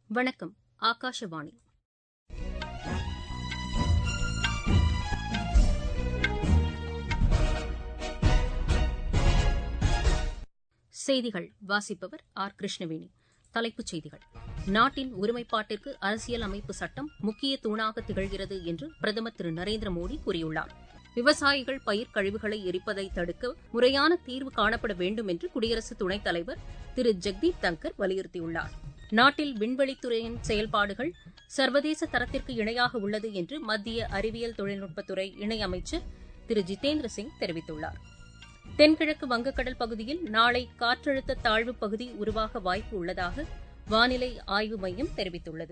வணக்கம் ஆகாஷவாணி செய்திகள் வாசிப்பவர் ஆர் கிருஷ்ணவேணி தலைப்புச் செய்திகள் நாட்டின் ஒருமைப்பாட்டிற்கு அரசியல் அமைப்பு சட்டம் முக்கிய தூணாக திகழ்கிறது என்று பிரதமர் திரு நரேந்திர மோடி கூறியுள்ளார் விவசாயிகள் பயிர் கழிவுகளை எரிப்பதை தடுக்க முறையான தீர்வு காணப்பட வேண்டும் என்று குடியரசு துணைத் தலைவர் திரு ஜெக்தீப் தங்கர் வலியுறுத்தியுள்ளார் நாட்டில் விண்வெளித்துறையின் செயல்பாடுகள் சர்வதேச தரத்திற்கு இணையாக உள்ளது என்று மத்திய அறிவியல் தொழில்நுட்பத்துறை இணையமைச்சர் திரு ஜிதேந்திர சிங் தெரிவித்துள்ளார் தென்கிழக்கு வங்கக்கடல் பகுதியில் நாளை காற்றழுத்த தாழ்வு பகுதி உருவாக வாய்ப்பு உள்ளதாக வானிலை ஆய்வு மையம் தெரிவித்துள்ளது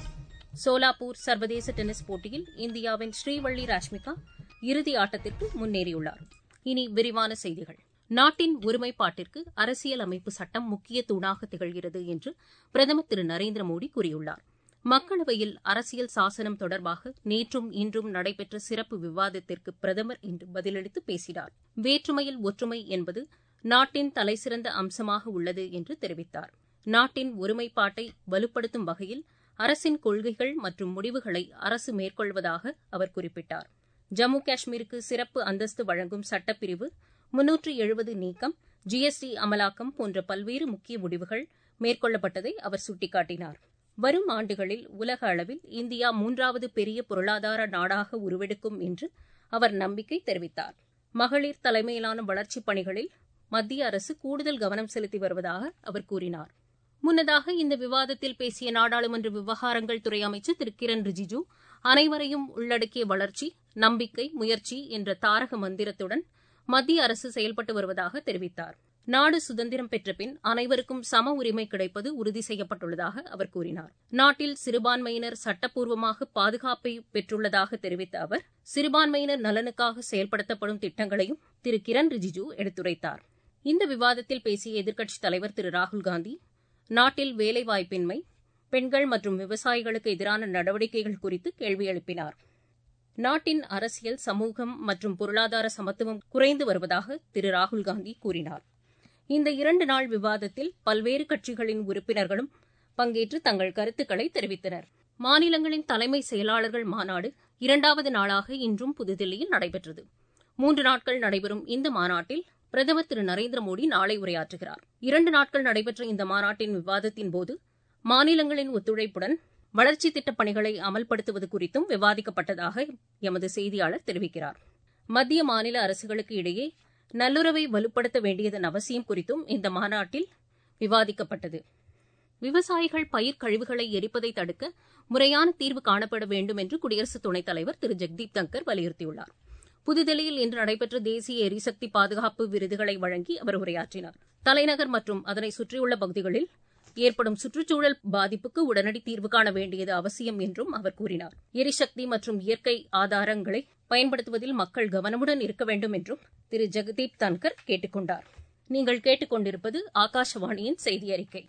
சோலாப்பூர் சர்வதேச டென்னிஸ் போட்டியில் இந்தியாவின் ஸ்ரீவள்ளி ராஷ்மிகா இறுதி ஆட்டத்திற்கு முன்னேறியுள்ளார் இனி விரிவான செய்திகள் நாட்டின் ஒருமைப்பாட்டிற்கு அரசியல் அமைப்பு சட்டம் முக்கிய தூணாக திகழ்கிறது என்று பிரதமர் திரு நரேந்திர மோடி கூறியுள்ளார் மக்களவையில் அரசியல் சாசனம் தொடர்பாக நேற்றும் இன்றும் நடைபெற்ற சிறப்பு விவாதத்திற்கு பிரதமர் இன்று பதிலளித்து பேசினார் வேற்றுமையில் ஒற்றுமை என்பது நாட்டின் தலைசிறந்த அம்சமாக உள்ளது என்று தெரிவித்தார் நாட்டின் ஒருமைப்பாட்டை வலுப்படுத்தும் வகையில் அரசின் கொள்கைகள் மற்றும் முடிவுகளை அரசு மேற்கொள்வதாக அவர் குறிப்பிட்டார் ஜம்மு காஷ்மீருக்கு சிறப்பு அந்தஸ்து வழங்கும் சட்டப்பிரிவு முன்னூற்று எழுபது நீக்கம் ஜிஎஸ்டி அமலாக்கம் போன்ற பல்வேறு முக்கிய முடிவுகள் மேற்கொள்ளப்பட்டதை அவர் சுட்டிக்காட்டினார் வரும் ஆண்டுகளில் உலக அளவில் இந்தியா மூன்றாவது பெரிய பொருளாதார நாடாக உருவெடுக்கும் என்று அவர் நம்பிக்கை தெரிவித்தார் மகளிர் தலைமையிலான வளர்ச்சிப் பணிகளில் மத்திய அரசு கூடுதல் கவனம் செலுத்தி வருவதாக அவர் கூறினார் முன்னதாக இந்த விவாதத்தில் பேசிய நாடாளுமன்ற விவகாரங்கள் துறை அமைச்சர் திரு கிரண் ரிஜிஜு அனைவரையும் உள்ளடக்கிய வளர்ச்சி நம்பிக்கை முயற்சி என்ற தாரக மந்திரத்துடன் மத்திய அரசு செயல்பட்டு வருவதாக தெரிவித்தார் நாடு சுதந்திரம் பெற்ற பின் அனைவருக்கும் சம உரிமை கிடைப்பது உறுதி செய்யப்பட்டுள்ளதாக அவர் கூறினார் நாட்டில் சிறுபான்மையினர் சட்டப்பூர்வமாக பாதுகாப்பை பெற்றுள்ளதாக தெரிவித்த அவர் சிறுபான்மையினர் நலனுக்காக செயல்படுத்தப்படும் திட்டங்களையும் திரு கிரண் ரிஜிஜு எடுத்துரைத்தார் இந்த விவாதத்தில் பேசிய எதிர்க்கட்சித் தலைவர் திரு ராகுல்காந்தி நாட்டில் வேலைவாய்ப்பின்மை பெண்கள் மற்றும் விவசாயிகளுக்கு எதிரான நடவடிக்கைகள் குறித்து கேள்வி எழுப்பினார் நாட்டின் அரசியல் சமூகம் மற்றும் பொருளாதார சமத்துவம் குறைந்து வருவதாக திரு ராகுல்காந்தி கூறினார் இந்த இரண்டு நாள் விவாதத்தில் பல்வேறு கட்சிகளின் உறுப்பினர்களும் பங்கேற்று தங்கள் கருத்துக்களை தெரிவித்தனர் மாநிலங்களின் தலைமை செயலாளர்கள் மாநாடு இரண்டாவது நாளாக இன்றும் புதுதில்லியில் நடைபெற்றது மூன்று நாட்கள் நடைபெறும் இந்த மாநாட்டில் பிரதமர் திரு நரேந்திர மோடி நாளை உரையாற்றுகிறார் இரண்டு நாட்கள் நடைபெற்ற இந்த மாநாட்டின் விவாதத்தின்போது மாநிலங்களின் ஒத்துழைப்புடன் வளர்ச்சித் திட்டப் பணிகளை அமல்படுத்துவது குறித்தும் விவாதிக்கப்பட்டதாக எமது செய்தியாளர் தெரிவிக்கிறார் மத்திய மாநில அரசுகளுக்கு இடையே நல்லுறவை வலுப்படுத்த வேண்டியதன் அவசியம் குறித்தும் இந்த மாநாட்டில் விவாதிக்கப்பட்டது விவசாயிகள் பயிர் கழிவுகளை எரிப்பதை தடுக்க முறையான தீர்வு காணப்பட வேண்டும் என்று குடியரசு துணைத் தலைவர் திரு ஜெக்தீப் தங்கர் வலியுறுத்தியுள்ளார் புதுதில்லியில் இன்று நடைபெற்ற தேசிய எரிசக்தி பாதுகாப்பு விருதுகளை வழங்கி அவர் உரையாற்றினார் தலைநகர் மற்றும் அதனை சுற்றியுள்ள பகுதிகளில் ஏற்படும் சுற்றுச்சூழல் பாதிப்புக்கு உடனடி தீர்வு காண வேண்டியது அவசியம் என்றும் அவர் கூறினார் எரிசக்தி மற்றும் இயற்கை ஆதாரங்களை பயன்படுத்துவதில் மக்கள் கவனமுடன் இருக்க வேண்டும் என்றும் திரு ஜெகதீப் தன்கர் கேட்டுக் கொண்டார் நீங்கள் கேட்டுக்கொண்டிருப்பது ஆகாஷவாணியின் செய்தி அறிக்கை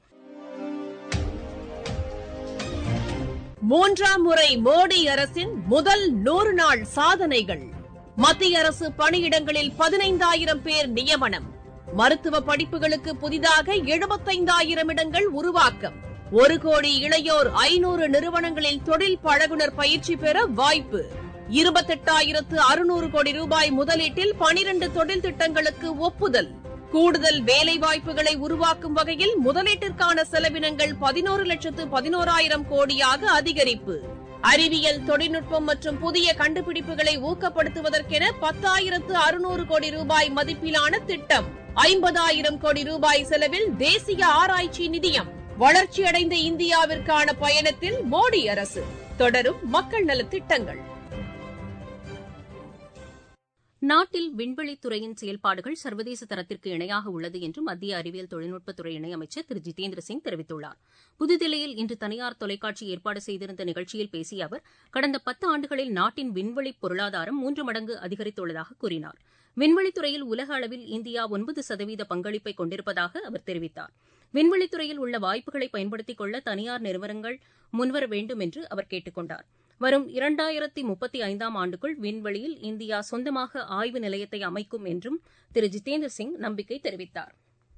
மூன்றாம் முறை மோடி அரசின் முதல் நூறு நாள் சாதனைகள் மத்திய அரசு பணியிடங்களில் பதினைந்தாயிரம் பேர் நியமனம் மருத்துவ படிப்புகளுக்கு புதிதாக எழுபத்தைந்தாயிரம் இடங்கள் உருவாக்கம் ஒரு கோடி இளையோர் ஐநூறு நிறுவனங்களில் தொழில் பழகுனர் பயிற்சி பெற வாய்ப்பு இருபத்தெட்டாயிரத்து அறுநூறு கோடி ரூபாய் முதலீட்டில் பனிரண்டு தொழில் திட்டங்களுக்கு ஒப்புதல் கூடுதல் வேலை வாய்ப்புகளை உருவாக்கும் வகையில் முதலீட்டிற்கான செலவினங்கள் பதினோரு லட்சத்து பதினோராயிரம் கோடியாக அதிகரிப்பு அறிவியல் தொழில்நுட்பம் மற்றும் புதிய கண்டுபிடிப்புகளை ஊக்கப்படுத்துவதற்கென பத்தாயிரத்து அறுநூறு கோடி ரூபாய் மதிப்பிலான திட்டம் ஐம்பதாயிரம் கோடி ரூபாய் செலவில் தேசிய ஆராய்ச்சி நிதியம் வளர்ச்சியடைந்த இந்தியாவிற்கான பயணத்தில் மோடி அரசு தொடரும் மக்கள் நலத் திட்டங்கள் நாட்டில் விண்வெளித்துறையின் செயல்பாடுகள் சர்வதேச தரத்திற்கு இணையாக உள்ளது என்று மத்திய அறிவியல் தொழில்நுட்பத்துறை இணையமைச்சர் திரு ஜிதேந்திர சிங் தெரிவித்துள்ளார் புதுதில்லியில் இன்று தனியார் தொலைக்காட்சி ஏற்பாடு செய்திருந்த நிகழ்ச்சியில் பேசிய அவர் கடந்த பத்து ஆண்டுகளில் நாட்டின் விண்வெளி பொருளாதாரம் மூன்று மடங்கு அதிகரித்துள்ளதாக கூறினார் விண்வெளித்துறையில் உலக அளவில் இந்தியா ஒன்பது சதவீத பங்களிப்பை கொண்டிருப்பதாக அவர் தெரிவித்தார் விண்வெளித்துறையில் உள்ள வாய்ப்புகளை பயன்படுத்திக் கொள்ள தனியார் நிறுவனங்கள் முன்வர வேண்டும் என்று அவர் கேட்டுக் கொண்டார் வரும் இரண்டாயிரத்தி முப்பத்தி ஐந்தாம் ஆண்டுக்குள் விண்வெளியில் இந்தியா சொந்தமாக ஆய்வு நிலையத்தை அமைக்கும் என்றும் திரு ஜிதேந்திர சிங் நம்பிக்கை தெரிவித்தார்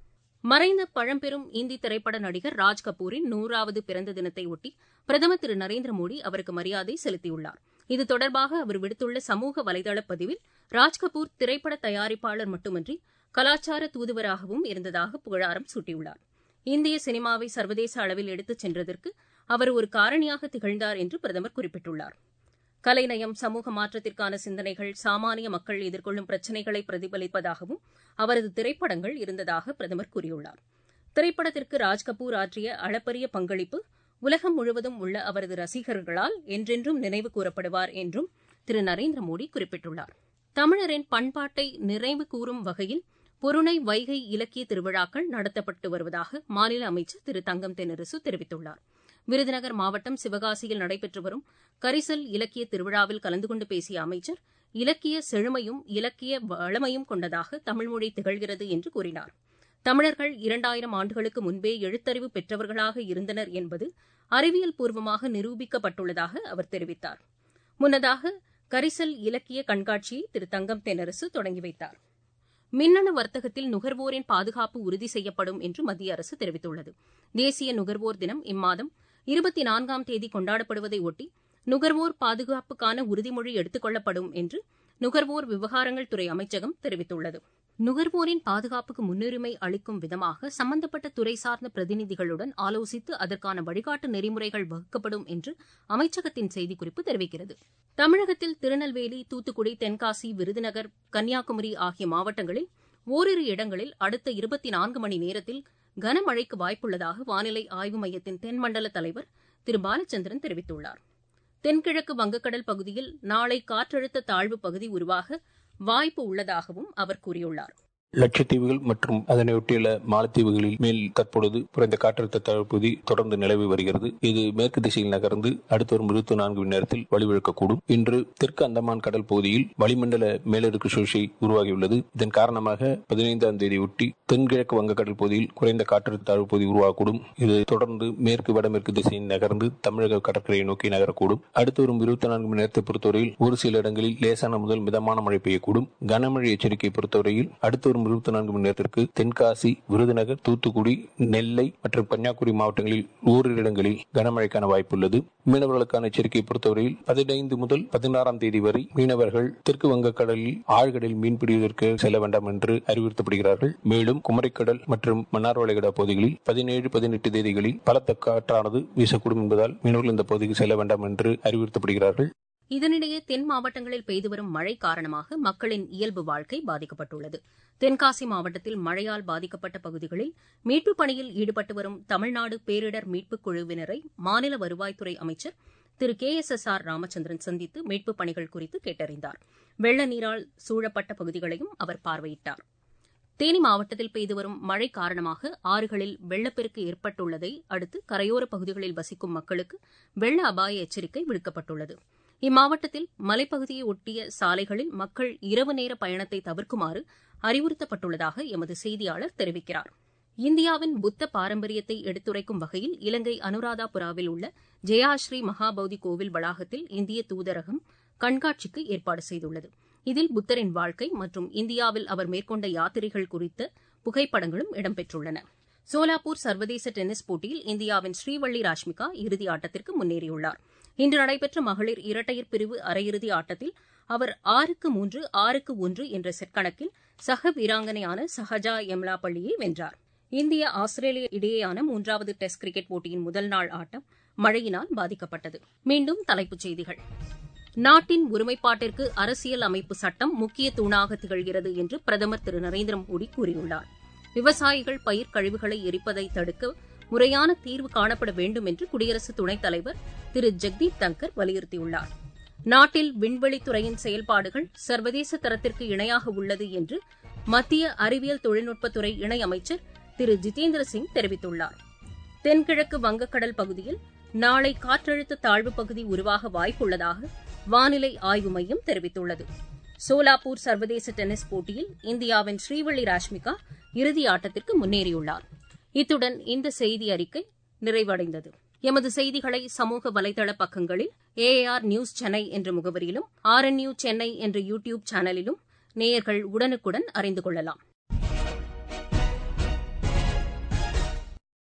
மறைந்த பழம்பெரும் இந்தி திரைப்பட நடிகர் ராஜ் கபூரின் நூறாவது பிறந்த தினத்தை ஒட்டி பிரதமர் திரு நரேந்திர மோடி அவருக்கு மரியாதை செலுத்தியுள்ளார் இது தொடர்பாக அவர் விடுத்துள்ள சமூக வலைதள பதிவில் ராஜ் கபூர் திரைப்பட தயாரிப்பாளர் மட்டுமன்றி கலாச்சார தூதுவராகவும் இருந்ததாக புகழாரம் சூட்டியுள்ளார் இந்திய சினிமாவை சர்வதேச அளவில் எடுத்துச் சென்றதற்கு அவர் ஒரு காரணியாக திகழ்ந்தார் என்று பிரதமர் குறிப்பிட்டுள்ளார் கலைநயம் சமூக மாற்றத்திற்கான சிந்தனைகள் சாமானிய மக்கள் எதிர்கொள்ளும் பிரச்சினைகளை பிரதிபலிப்பதாகவும் அவரது திரைப்படங்கள் இருந்ததாக பிரதமர் கூறியுள்ளார் திரைப்படத்திற்கு ராஜ் கபூர் ஆற்றிய அளப்பரிய பங்களிப்பு உலகம் முழுவதும் உள்ள அவரது ரசிகர்களால் என்றென்றும் நினைவு கூறப்படுவார் என்றும் திரு நரேந்திர மோடி குறிப்பிட்டுள்ளார் தமிழரின் பண்பாட்டை நிறைவு கூறும் வகையில் பொருணை வைகை இலக்கிய திருவிழாக்கள் நடத்தப்பட்டு வருவதாக மாநில அமைச்சர் திரு தங்கம் தென்னரசு தெரிவித்துள்ளார் விருதுநகர் மாவட்டம் சிவகாசியில் நடைபெற்று வரும் கரிசல் இலக்கிய திருவிழாவில் கலந்து கொண்டு பேசிய அமைச்சர் இலக்கிய செழுமையும் இலக்கிய வளமையும் கொண்டதாக தமிழ்மொழி திகழ்கிறது என்று கூறினார் தமிழர்கள் இரண்டாயிரம் ஆண்டுகளுக்கு முன்பே எழுத்தறிவு பெற்றவர்களாக இருந்தனர் என்பது அறிவியல் பூர்வமாக நிரூபிக்கப்பட்டுள்ளதாக அவர் தெரிவித்தார் முன்னதாக கரிசல் இலக்கிய கண்காட்சியை திரு தங்கம் தென்னரசு தொடங்கி வைத்தார் மின்னணு வர்த்தகத்தில் நுகர்வோரின் பாதுகாப்பு உறுதி செய்யப்படும் என்று மத்திய அரசு தெரிவித்துள்ளது தேசிய நுகர்வோர் தினம் இம்மாதம் இருபத்தி நான்காம் தேதி கொண்டாடப்படுவதை ஒட்டி நுகர்வோர் பாதுகாப்புக்கான உறுதிமொழி எடுத்துக் கொள்ளப்படும் என்று நுகர்வோர் விவகாரங்கள் துறை அமைச்சகம் தெரிவித்துள்ளது நுகர்வோரின் பாதுகாப்புக்கு முன்னுரிமை அளிக்கும் விதமாக சம்பந்தப்பட்ட துறை சார்ந்த பிரதிநிதிகளுடன் ஆலோசித்து அதற்கான வழிகாட்டு நெறிமுறைகள் வகுக்கப்படும் என்று அமைச்சகத்தின் செய்திக்குறிப்பு தெரிவிக்கிறது தமிழகத்தில் திருநெல்வேலி தூத்துக்குடி தென்காசி விருதுநகர் கன்னியாகுமரி ஆகிய மாவட்டங்களில் ஓரிரு இடங்களில் அடுத்த இருபத்தி நான்கு மணி நேரத்தில் கனமழைக்கு வாய்ப்புள்ளதாக வானிலை ஆய்வு மையத்தின் தென்மண்டல தலைவர் திரு பாலச்சந்திரன் தெரிவித்துள்ளார் தென்கிழக்கு வங்கக்கடல் பகுதியில் நாளை காற்றழுத்த தாழ்வு பகுதி உருவாக வாய்ப்பு உள்ளதாகவும் அவர் கூறியுள்ளார் லட்சத்தீவுகள் மற்றும் அதனையொட்டியுள்ள மாலத்தீவுகளில் மேல் தற்பொழுது குறைந்த காற்றழுத்த தாழ்வுப்பகுதி தொடர்ந்து நிலவி வருகிறது இது மேற்கு திசையில் நகர்ந்து அடுத்த வரும் இருபத்தி நான்கு மணி நேரத்தில் வலுவிழக்கக்கூடும் இன்று தெற்கு அந்தமான் கடல் பகுதியில் வளிமண்டல மேலடுக்கு சுழற்சி உருவாகியுள்ளது இதன் காரணமாக பதினைந்தாம் தேதி ஒட்டி தென்கிழக்கு வங்கக்கடல் பகுதியில் குறைந்த காற்றழுத்த தாழ்வு பகுதி உருவாகக்கூடும் இது தொடர்ந்து மேற்கு வடமேற்கு திசையில் நகர்ந்து தமிழக கடற்கரையை நோக்கி நகரக்கூடும் அடுத்து வரும் இருபத்தி நான்கு மணி நேரத்தை பொறுத்தவரையில் ஒரு சில இடங்களில் லேசான முதல் மிதமான மழை பெய்யக்கூடும் கனமழை எச்சரிக்கை பொறுத்தவரையில் அடுத்து வரும் இருபத்தி நான்கு மணி நேரத்திற்கு தென்காசி விருதுநகர் தூத்துக்குடி நெல்லை மற்றும் கன்னியாகுமரி மாவட்டங்களில் ஓரிரு இடங்களில் கனமழைக்கான வாய்ப்புள்ளது மீனவர்களுக்கான எச்சரிக்கை பொறுத்தவரையில் பதினைந்து முதல் பதினாறாம் தேதி வரை மீனவர்கள் தெற்கு வங்கக்கடலில் ஆழ்கடலில் மீன்பிடிவதற்கு செல்ல வேண்டாம் என்று அறிவுறுத்தப்படுகிறார்கள் மேலும் குமரிக்கடல் மற்றும் மன்னார் வளைகுடா பகுதிகளில் பதினேழு பதினெட்டு தேதிகளில் பலத்த காற்றானது வீசக்கூடும் என்பதால் மீனவர்கள் இந்த பகுதிக்கு செல்ல வேண்டாம் என்று அறிவுறுத்தப்படுகிறார்கள் இதனிடையே தென் மாவட்டங்களில் பெய்து வரும் மழை காரணமாக மக்களின் இயல்பு வாழ்க்கை பாதிக்கப்பட்டுள்ளது தென்காசி மாவட்டத்தில் மழையால் பாதிக்கப்பட்ட பகுதிகளில் மீட்புப் பணியில் ஈடுபட்டு வரும் தமிழ்நாடு பேரிடர் மீட்புக் குழுவினரை மாநில வருவாய்த்துறை அமைச்சர் Thiru K S S R Ramachandran சந்தித்து மீட்புப் பணிகள் குறித்து கேட்டறிந்தார் வெள்ள நீரால் சூழப்பட்ட பகுதிகளையும் அவர் பார்வையிட்டார் தேனி மாவட்டத்தில் பெய்து வரும் மழை காரணமாக ஆறுகளில் வெள்ளப்பெருக்கு ஏற்பட்டுள்ளதை அடுத்து கரையோர பகுதிகளில் வசிக்கும் மக்களுக்கு வெள்ள அபாய எச்சரிக்கை விடுக்கப்பட்டுள்ளது இம்மாவட்டத்தில் மலைப்பகுதியை ஒட்டிய சாலைகளில் மக்கள் இரவு நேர பயணத்தை தவிர்க்குமாறு அறிவுறுத்தப்பட்டுள்ளதாக எமது செய்தியாளர் தெரிவிக்கிறார் இந்தியாவின் புத்த பாரம்பரியத்தை எடுத்துரைக்கும் வகையில் இலங்கை அனுராதாபுராவில் உள்ள ஜெயாஸ்ரீ மகாபௌதி கோவில் வளாகத்தில் இந்திய தூதரகம் கண்காட்சிக்கு ஏற்பாடு செய்துள்ளது இதில் புத்தரின் வாழ்க்கை மற்றும் இந்தியாவில் அவர் மேற்கொண்ட யாத்திரைகள் குறித்த புகைப்படங்களும் இடம்பெற்றுள்ளன சோலாப்பூர் சர்வதேச டென்னிஸ் போட்டியில் இந்தியாவின் ஸ்ரீவள்ளி ராஷ்மிகா இறுதி ஆட்டத்திற்கு முன்னேறியுள்ளார் இன்று நடைபெற்ற மகளிர் இரட்டையர் பிரிவு அரையிறுதி ஆட்டத்தில் அவர் ஆறுக்கு மூன்று ஆறுக்கு ஒன்று என்ற செட் கணக்கில் சக வீராங்கனையான சஹஜா எம்லாபள்ளியை வென்றார் இந்தியா ஆஸ்திரேலியா இடையேயான மூன்றாவது டெஸ்ட் கிரிக்கெட் போட்டியின் முதல் நாள் ஆட்டம் மழையினால் பாதிக்கப்பட்டது மீண்டும் தலைப்புச் செய்திகள் நாட்டின் ஒருமைப்பாட்டிற்கு அரசியல் அமைப்பு சட்டம் முக்கிய தூணாக திகழ்கிறது என்று பிரதமர் திரு நரேந்திர மோடி கூறியுள்ளார் விவசாயிகள் பயிர் கழிவுகளை எரிப்பதை தடுக்க முறையான தீர்வு காணப்பட வேண்டும் என்று குடியரசு துணைத் தலைவர் திரு ஜெக்தீப் தங்கர் வலியுறுத்தியுள்ளார் நாட்டில் விண்வெளித்துறையின் செயல்பாடுகள் சர்வதேச தரத்திற்கு இணையாக உள்ளது என்று மத்திய அறிவியல் தொழில்நுட்பத்துறை இணையமைச்சர் திரு ஜிதேந்திர சிங் தெரிவித்துள்ளார் தென்கிழக்கு வங்கக்கடல் பகுதியில் நாளை காற்றழுத்த தாழ்வு பகுதி உருவாக வாய்ப்புள்ளதாக வானிலை ஆய்வு மையம் தெரிவித்துள்ளது சோலாப்பூர் சர்வதேச டென்னிஸ் போட்டியில் இந்தியாவின் ஸ்ரீவள்ளி ராஷ்மிகா இறுதி ஆட்டத்திற்கு முன்னேறியுள்ளார் இத்துடன் இந்த செய்தி அறிக்கை நிறைவடைந்தது எமது செய்திகளை சமூக வலைதள பக்கங்களில் ஏஆர் நியூஸ் சென்னை என்ற முகவரியிலும் ஆர்என்யூ சென்னை என்ற யூ டியூப் சேனலிலும் நேயர்கள் உடனுக்குடன் அறிந்து கொள்ளலாம்